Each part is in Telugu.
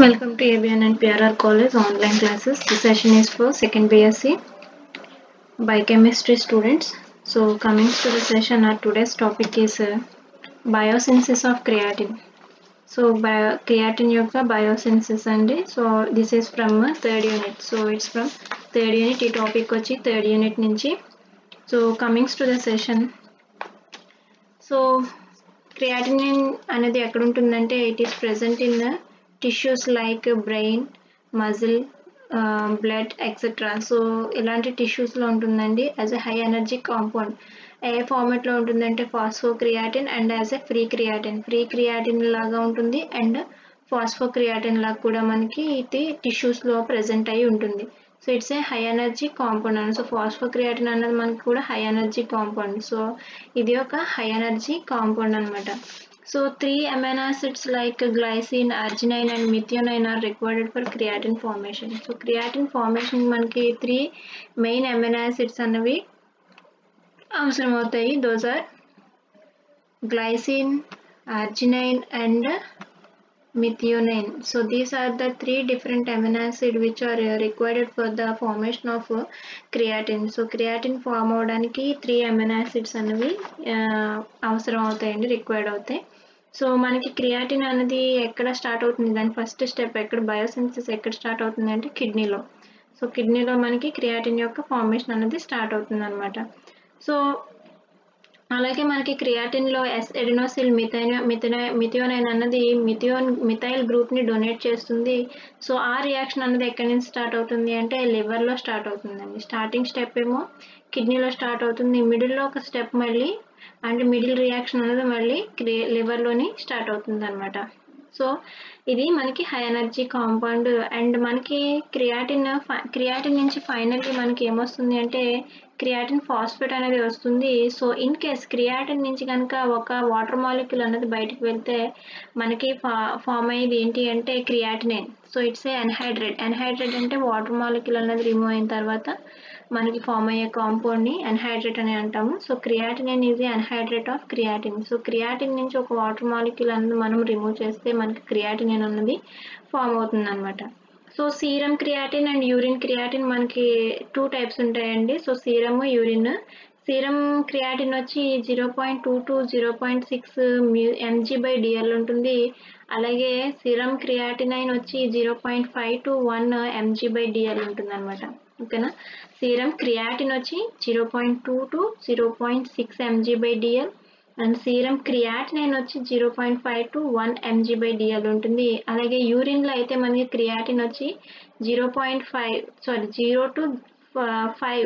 Welcome to ABN and PRR College online classes. This session is for second BSc biochemistry students. So coming to the session, our today's topic is uh, biosynthesis of creatine. So bio creatine యొక్క బయోసిన్సిస్ అండి so this is from third unit so it's from third unit ఈ టాపిక్ వచ్చి థర్డ్ యూనిట్ నుంచి so comings to the session so creatinine అనేది ఎక్కడ ఉంటుందంటే it is present in the tissues like brain muscle blood etcetera so ఇలాంటి టిష్యూస్లో ఉంటుందండి as a high energy compound ఏ ఫార్మెట్లో ఉంటుందంటే phospho creatine and as a free creatine free creatine లాగా ఉంటుంది అండ్ ఫాస్ఫో క్రియాటిన్ లాగా కూడా మనకి ఇది టిష్యూస్లో ప్రజెంట్ అయి ఉంటుంది so it's a high energy compound అని సో ఫాస్ఫో క్రియాటిన్ అన్నది మనకి కూడా హై ఎనర్జీ కాంపౌండ్ సో ఇది ఒక హై ఎనర్జీ కాంపౌండ్ అనమాట so three amino acids like glycine arginine and methionine are required for creatine formation so creatine formation మనకి త్రీ మెయిన్ అమైనో యాసిడ్స్ అన్నవి అవసరం అవుతాయి those are glycine arginine and methionine so these are the three different amino acid which are uh, required for the formation of uh, creatine so creatine form అవడానికి త్రీ అమినో యాసిడ్స్ అనేవి అవసరం అవుతాయండి రిక్వైర్డ్ అవుతాయి సో మనకి క్రియాటిన్ అనేది ఎక్కడ స్టార్ట్ అవుతుంది దాని ఫస్ట్ స్టెప్ ఎక్కడ బయోసిన్సిస్ ఎక్కడ స్టార్ట్ అవుతుంది అంటే కిడ్నీలో సో కిడ్నీలో మనకి క్రియాటిన్ యొక్క ఫార్మేషన్ అనేది స్టార్ట్ అవుతుంది అనమాట సో అలాగే మనకి క్రియాటిన్లో ఎస్ ఎడినోసిల్ మిథైన మిథిన మిథియోనైన్ అన్నది మిథియోన్ మిథైల్ గ్రూప్ని డొనేట్ చేస్తుంది సో ఆ రియాక్షన్ అన్నది ఎక్కడి నుంచి స్టార్ట్ అవుతుంది అంటే లివర్లో స్టార్ట్ అవుతుందండి స్టార్టింగ్ స్టెప్ ఏమో కిడ్నీలో స్టార్ట్ అవుతుంది మిడిల్లో ఒక స్టెప్ మళ్ళీ అండ్ మిడిల్ రియాక్షన్ అనేది మళ్ళీ లివర్లోని స్టార్ట్ అవుతుంది అనమాట సో ఇది మనకి హై ఎనర్జీ కాంపౌండ్ అండ్ మనకి క్రియాటిన్ క్రియాటిన్ నుంచి ఫైనల్లీ మనకి ఏమొస్తుంది అంటే క్రియాటిన్ ఫాస్ఫేట్ అనేది వస్తుంది సో ఇన్ కేస్ క్రియాటిన్ నుంచి కనుక ఒక వాటర్ మాలిక్యూల్ అనేది బయటకు వెళ్తే మనకి ఫా ఫామ్ అయ్యేది ఏంటి అంటే creatinine so it's a anhydride anhydride అంటే వాటర్ మాలిక్యూల్ అనేది రిమూవ్ అయిన తర్వాత మనకి ఫామ్ అయ్యే కాంపౌండ్ని ఎన్హైడ్రేట్ అని అంటాము so creatinine is anhydride of creatine so creatine నుంచి ఒక వాటర్ మాలిక్యూల్ అనేది మనం రిమూవ్ చేస్తే మనకి క్రియాటినైన్ అన్నది ఫామ్ అవుతుంది అనమాట so serum creatine and urine creatine మనకి టూ టైప్స్ ఉంటాయండి so serum urine serum creatine వచ్చి zero point two to zero point six mg by dl ఉంటుంది అలాగే సీరం క్రియాటినైన్ వచ్చి zero point five to one mg by dl ఉంటుంది అనమాట ఓకేనా సీరం క్రియాటిన్ వచ్చి zero point two to zero point six mg by dl and serum creatinine వచ్చి zero point five to one mg by dl ఉంటుంది అలాగే యూరిన్లో అయితే మనకి క్రియాటిన్ వచ్చి zero point five sorry zero to five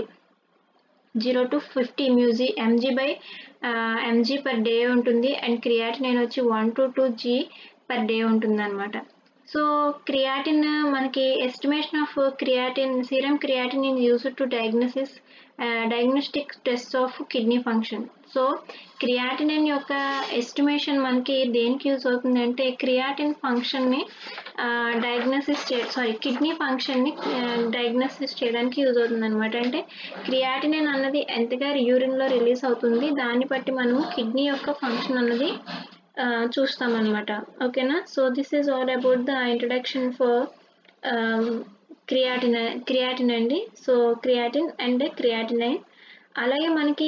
zero to fifty మ్యూజీ mg by mg per day ఉంటుంది అండ్ క్రియాటినైన్ వచ్చి one to two g per day ఉంటుంది అనమాట సో క్రియాటిన్ మనకి estimation of creatine serum creatine in use to diagnosis diagnostic test of kidney function so creatine యొక్క ఎస్టిమేషన్ మనకి దేనికి యూజ్ అవుతుంది అంటే క్రియాటిన్ ఫంక్షన్ని డయాగ్నోసిస్ చే సారీ కిడ్నీ ఫంక్షన్ని డయాగ్నోసిస్ చేయడానికి యూజ్ అవుతుంది అనమాట అంటే క్రియాటినిన్ అన్నది ఎంతగా యూరిన్లో రిలీజ్ అవుతుంది దాన్ని బట్టి మనము కిడ్నీ యొక్క ఫంక్షన్ అన్నది చూస్తామన్నమాట ఓకేనా so this is all about the introduction for creatine creatine అండి సో క్రియాటిన్ అండ్ క్రియాటినైన్ అలాగే మనకి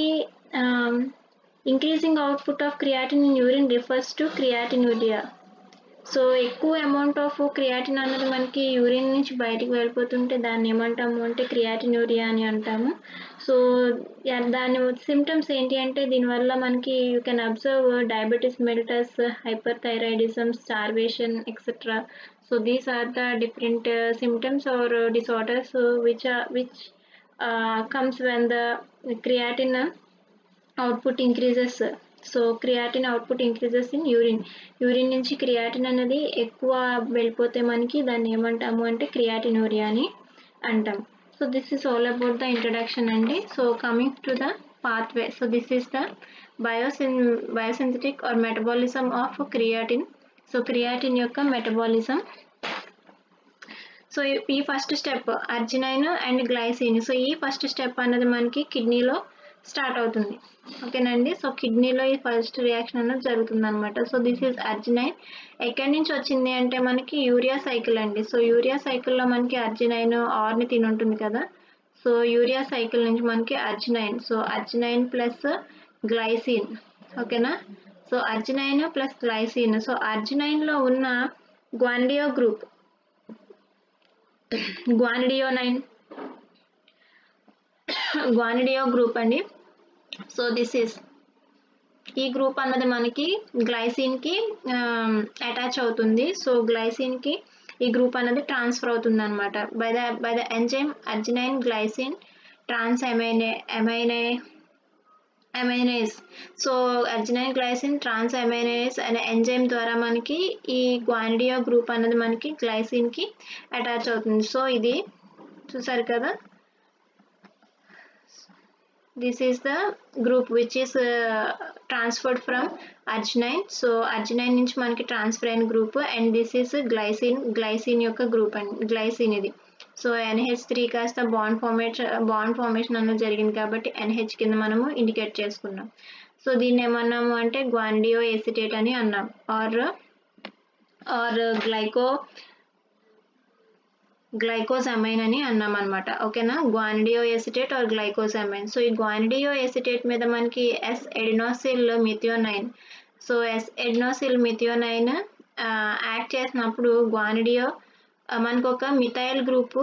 increasing output of creatine in urine refers to creatinuria so ఎక్కువ అమౌంట్ ఆఫ్ క్రియాటిన్ అన్నది మనకి యూరిన్ నుంచి బయటికి వెళ్ళిపోతుంటే దాన్ని ఏమంటాము అంటే క్రియాటినూరియా అని అంటాము సో దాని సిమ్టమ్స్ ఏంటి అంటే దీనివల్ల మనకి you can observe diabetes mellitus hyperthyroidism starvation etcetera so these are the different symptoms or disorders which which comes when the creatine output increases so creatine output increases in urine urine నుంచి క్రియాటిన్ అనేది ఎక్కువ వెళ్ళిపోతే మనకి దాన్ని ఏమంటాము అంటే క్రియాటినూరియా అని అంటాం so this is all about the introduction అండి so coming to the pathway so this is the బయోసిన్ biosynthetic or metabolism of creatine so creatine యొక్క మెటబాలిజం సో ఈ first step arginine and glycine so ఈ ఫస్ట్ స్టెప్ అనేది మనకి కిడ్నీలో స్టార్ట్ అవుతుంది ఓకేనండి సో కిడ్నీలో ఈ ఫస్ట్ రియాక్షన్ అనేది జరుగుతుంది అనమాట సో దిస్ ఈజ్ అర్జినైన్ ఎక్కడి నుంచి వచ్చింది అంటే మనకి యూరియా సైకిల్ అండి సో యూరియా సైకిల్లో మనకి అర్జినైన్ ఆర్ని తిని ఉంటుంది కదా సో యూరియా సైకిల్ నుంచి మనకి arginine so arginine plus glycine ఓకేనా so arginine plus glycine so అర్జినైన్లో ఉన్న గ్వానిడియో గ్రూప్ గ్వానిడియోనైన్ గ్వానిడియో గ్రూప్ అండి సో దిస్ ఈస్ ఈ గ్రూప్ అన్నది మనకి గ్లైసిన్కి అటాచ్ అవుతుంది సో గ్లైసిన్కి ఈ గ్రూప్ అనేది ట్రాన్స్ఫర్ అవుతుంది అనమాట by the by the enzyme arginine glycine trans amine amine aminase so arginine glycine trans aminase అనే ఎంజైమ్ ద్వారా మనకి ఈ గ్వానిడియో గ్రూప్ అనేది మనకి గ్లైసిన్కి అటాచ్ అవుతుంది సో ఇది చూసారు కదా this is the group which is uh, transferred from arginine so arginine నుంచి మనకి ట్రాన్స్ఫర్ అయిన group and this is glycine glycine యొక్క గ్రూప్ అండి గ్లైసిన్ ఇది సో ఎన్హెచ్ త్రీ కాస్త బాండ్ ఫార్మేషన్ బాండ్ ఫార్మేషన్ అనేది జరిగింది కాబట్టి ఎన్హెచ్ కింద మనము ఇండికేట్ చేసుకున్నాం సో దీన్ని ఏమన్నాము అంటే గ్వాండియో ఎసిటేట్ అని అన్నాం ఆర్ ఆర్ గ్లైకో గ్లైకోజమైన్ అని అన్నాం అనమాట ఓకేనా guanidino acetate or glycocyamine so ఈ గ్వానిడియో ఎసిటేట్ మీద మనకి S adenosyl methionine so S adenosyl methionine act చేసినప్పుడు గ్వానిడియో మనకు ఒక మిథైల్ గ్రూపు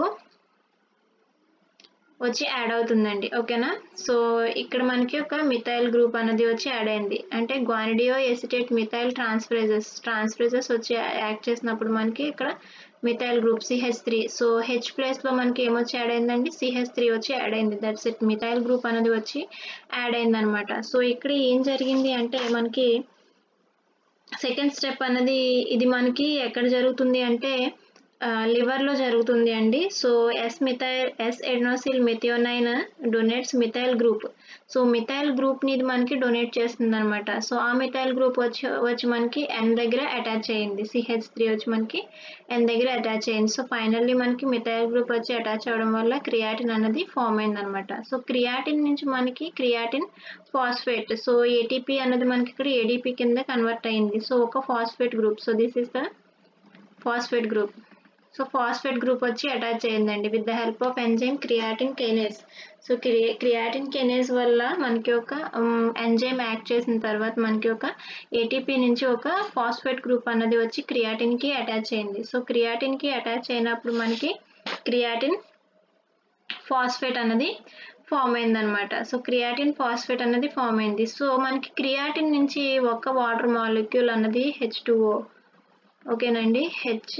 వచ్చి యాడ్ అవుతుందండి ఓకేనా సో ఇక్కడ మనకి ఒక మిథైల్ గ్రూప్ అనేది వచ్చి యాడ్ అయింది అంటే guanidino acetate methyl transferases transferases వచ్చి యాక్ట్ చేసినప్పుడు మనకి ఇక్కడ methyl group CH three so H ప్లేస్లో మనకి ఏమొచ్చి యాడ్ అయిందండి సిహెచ్ త్రీ వచ్చి యాడ్ అయింది దట్స్ ఇట్ మిథైల్ గ్రూప్ అనేది వచ్చి యాడ్ అయింది అనమాట సో ఇక్కడ ఏం జరిగింది అంటే మనకి సెకండ్ స్టెప్ అన్నది ఇది మనకి ఎక్కడ జరుగుతుంది అంటే లివర్లో జరుగుతుంది అండి so S methyl S adenosyl methionine donates methyl group so methyl గ్రూప్ని ఇది మనకి డొనేట్ చేస్తుంది అనమాట సో ఆ మిథైల్ గ్రూప్ వచ్చి వచ్చి మనకి ఎన్ దగ్గర అటాచ్ అయ్యింది సిహెచ్ త్రీ వచ్చి మనకి ఎన్ దగ్గర అటాచ్ అయ్యింది సో ఫైనల్లీ మనకి మిథైల్ గ్రూప్ వచ్చి అటాచ్ అవ్వడం వల్ల క్రియాటిన్ అనేది ఫామ్ అయింది అనమాట సో క్రియాటిన్ నుంచి మనకి క్రియాటిన్ ఫాస్ఫేట్ సో ఏటీపీ అనేది మనకి ఇక్కడ ఏడీపీ కింద కన్వర్ట్ అయింది సో ఒక phosphate group so this is the phosphate group so phosphate group వచ్చి అటాచ్ అయ్యిందండి with the help of enzyme creatine kinase so creatine kinase వల్ల మనకి ఒక ఎంజైమ్ యాక్ట్ చేసిన తర్వాత మనకి ఒక ఏటీపీ నుంచి ఒక ఫాస్ఫేట్ గ్రూప్ అన్నది వచ్చి క్రియాటిన్కి అటాచ్ అయింది సో క్రియాటిన్కి అటాచ్ అయినప్పుడు మనకి క్రియాటిన్ ఫాస్ఫేట్ అన్నది ఫామ్ అయింది అనమాట సో క్రియాటిన్ ఫాస్ఫేట్ అన్నది ఫామ్ అయింది సో మనకి క్రియాటిన్ నుంచి ఒక వాటర్ మాలిక్యూల్ అన్నది హెచ్ టూఓ ఓకేనండి H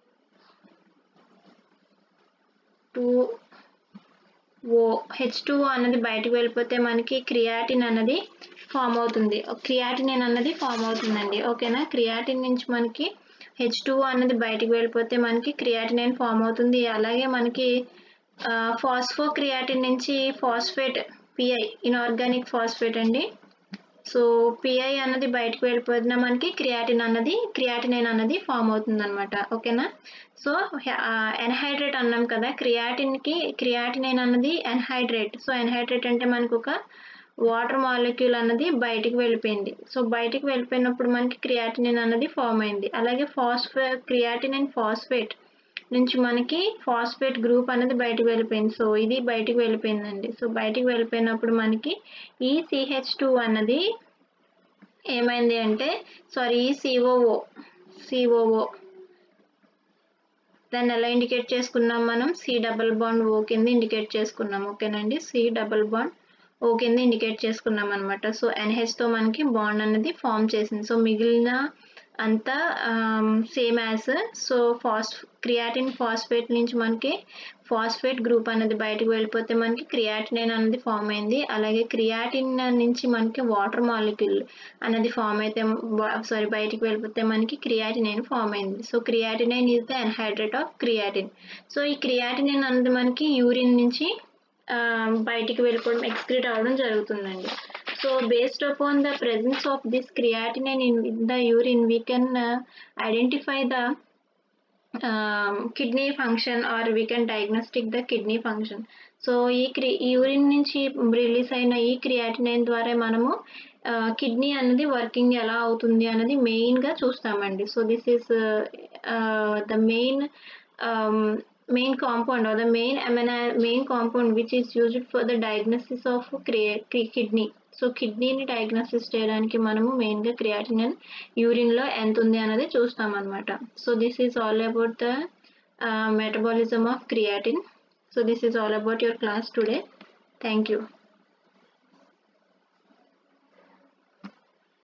two O H two అన్నది బయటకు వెళ్ళిపోతే మనకి క్రియాటిన్ అన్నది ఫామ్ అవుతుంది క్రియాటిన్ అన్నది ఫామ్ అవుతుందండి ఓకేనా క్రియాటిన్ నుంచి మనకి హెచ్ టూ అన్నది బయటకు వెళ్ళిపోతే మనకి క్రియాటినైన్ ఫామ్ అవుతుంది అలాగే మనకి ఫాస్ఫో క్రియాటిన్ నుంచి ఫాస్ఫేట్ పిఐ ఇన్ఆర్గానిక్ ఫాస్ఫేట్ అండి సో పిఐ అన్నది బయటకు వెళ్ళిపోతున్నా మనకి క్రియాటిన్ అన్నది క్రియాటినైన్ అన్నది ఫామ్ అవుతుంది అనమాట ఓకేనా సో ఎన్హైడ్రేట్ అన్నాం కదా క్రియాటిన్కి క్రియాటినైన్ అన్నది ఎన్హైడ్రేట్ సో ఎన్హైడ్రేట్ అంటే మనకు ఒక వాటర్ మాలిక్యూల్ అన్నది బయటికి వెళ్ళిపోయింది సో బయటికి వెళ్ళిపోయినప్పుడు మనకి క్రియాటినిన్ అన్నది ఫామ్ అయింది అలాగే ఫాస్ఫే క్రియాటినైన్ ఫాస్ఫేట్ నుంచి మనకి ఫాస్ఫేట్ గ్రూప్ అనేది బయటకు వెళ్ళిపోయింది సో ఇది బయటకు వెళ్ళిపోయిందండి సో బయటకు వెళ్ళిపోయినప్పుడు మనకి ఈ సిహెచ్ టూ అన్నది ఏమైంది అంటే సారీ ఈ సిఓఓ సిఓఓ దాన్ని ఎలా ఇండికేట్ చేసుకున్నాం మనం సి డబల్ బాండ్ ఓ కింద ఇండికేట్ చేసుకున్నాం ఓకేనండి సి డబల్ బాండ్ ఓ కింద ఇండికేట్ చేసుకున్నాం అనమాట సో ఎన్హెచ్తో మనకి బాండ్ అనేది ఫామ్ చేసింది సో మిగిలిన అంతా సేమ్ యాజ్ సో ఫాస్ క్రియాటిన్ ఫాస్ఫేట్ నుంచి మనకి ఫాస్ఫేట్ గ్రూప్ అనేది బయటకు వెళ్ళిపోతే మనకి క్రియాటినైన్ అనేది ఫామ్ అయింది అలాగే క్రియాటిన్ నుంచి మనకి వాటర్ మాలిక్యూల్ అనేది ఫామ్ అయితే సారీ బయటికి వెళ్ళిపోతే మనకి క్రియాటినైన్ ఫామ్ అయింది so creatinine is the anhydride of creatine so ఈ క్రియాటినైన్ అనేది మనకి యూరిన్ నుంచి బయటికి వెళ్ళిపోవడం ఎక్స్క్రీట్ అవ్వడం జరుగుతుందండి so based upon the presence of this creatinine in the urine we can uh, identify the kidney function or we can diagnostic the kidney function so ఈ క్రి యూరిన్ నుంచి రిలీజ్ అయిన ఈ క్రియాటినైన్ ద్వారా మనము కిడ్నీ అనేది వర్కింగ్ ఎలా అవుతుంది అనేది మెయిన్గా చూస్తామండి so this is the main main compound or the main amino main compound which is used for the diagnosis of kidney so కిడ్నీని డయాగ్నోసిస్ చేయడానికి మనము మెయిన్గా క్రియాటినిన్ యూరిన్లో ఎంత ఉంది అనేది చూస్తాం అనమాట so this is all about the metabolism of creatine so this is all about your class today thank you